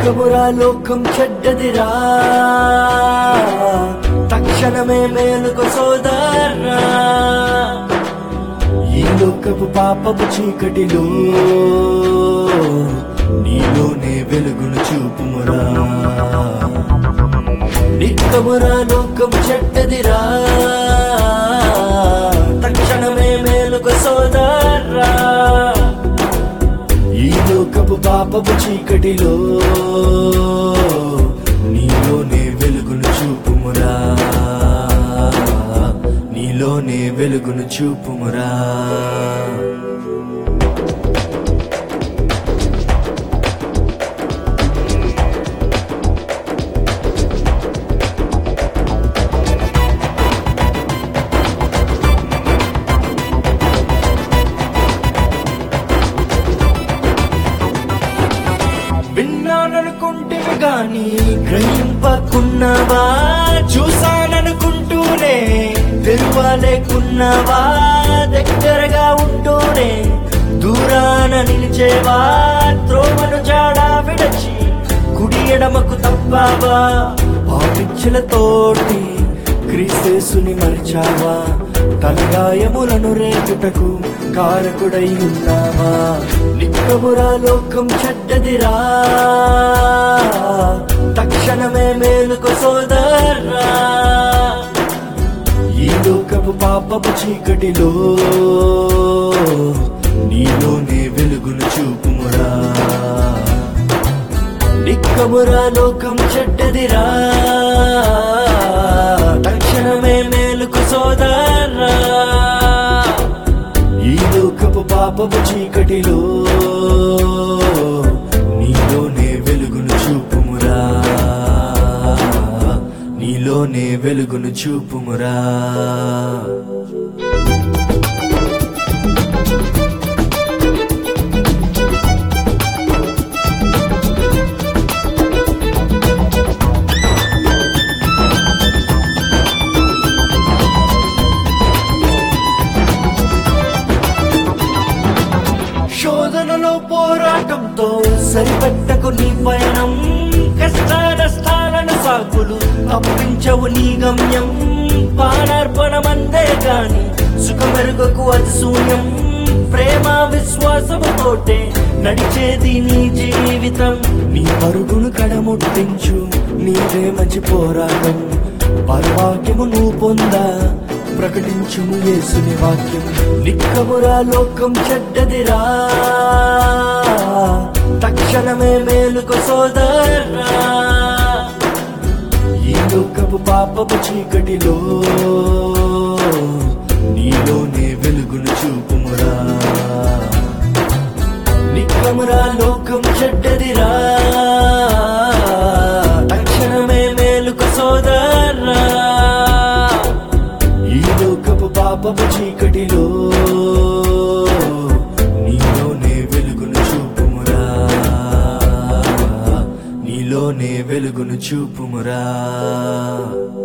నిక్కమురా లోకం చెడ్డదిరా తక్షణమే మేలుకు సోదరా ఈ లోకపు పాపపు చీకటిలో నీలోనే వెలుగును చూపుమురా నిక్కమురా లోకం చెడ్డదిరా తక్షణమే మేలుకు సోదరా ఈ లోకపు పాపపు చీకటిలో నీలోనే వెలుగును చూపుమురా నీలోనే వెలుగును చూపుమురా విన్నాననుకుంటేవి గాని గ్రహింపకున్నావా చూసాననుకుంటూనే తెరువాలేకున్నావా దగ్గరగా ఉంటూనే దూరాన నిలిచేవా త్రోమను జాడా విడచి కుడి ఎడమకు తప్పావా పాపిచ్చులతోటి క్రీస్తేసుని మరిచావా తలగాయములను రేపుటకు కారకుడై ఉన్నావా నిక్కమురా లోకం చెడ్డదిరా తక్షణమే మేలుకు సోదరా ఈ లోకపు పాపపు చీకటిలో నీలోనే వెలుగును చూపుమురా నిక్కమురా లోకం చెడ్డదిరా తక్షణమే మేలుకు సోదరా ఈ లోకపు పాపపు చీకటిలో నీలోనే వెలుగును చూపుమురా నీలోనే వెలుగును చూపుమురా శోధనలో పోరాటంతో సరిపెట్టకు నీ పయనం కష్ట నష్టాలను సాకులు తప్పించవు నీ గమ్యం పానార్పణమందే గాని సుఖమెరుగకు అది శూన్యం ప్రేమ విశ్వాసముతోటే నడిచేది నీ జీవితం నీ పరుగును కడముట్టించు నీదే మంచి పోరాటం పరవాక్యము నువ్వు పొందా ప్రకటించుము యేసుని వాక్యం నిక్కమురా లోకం చెడ్డదిరా తక్షణమే మేలుకు సోదరా ఈ లోకపు పాపపు చీకటిలో నీలోనే వెలుగును చూపుమురా నిక్కమురా లోకం చెడ్డదిరా తక్షణమే మేలుకు సోదరా ఈ లోకపు పాపపు చీకటిలో నీలోనే వెలుగును చూపుమురా నీలోనే వెలుగును చూపుమురా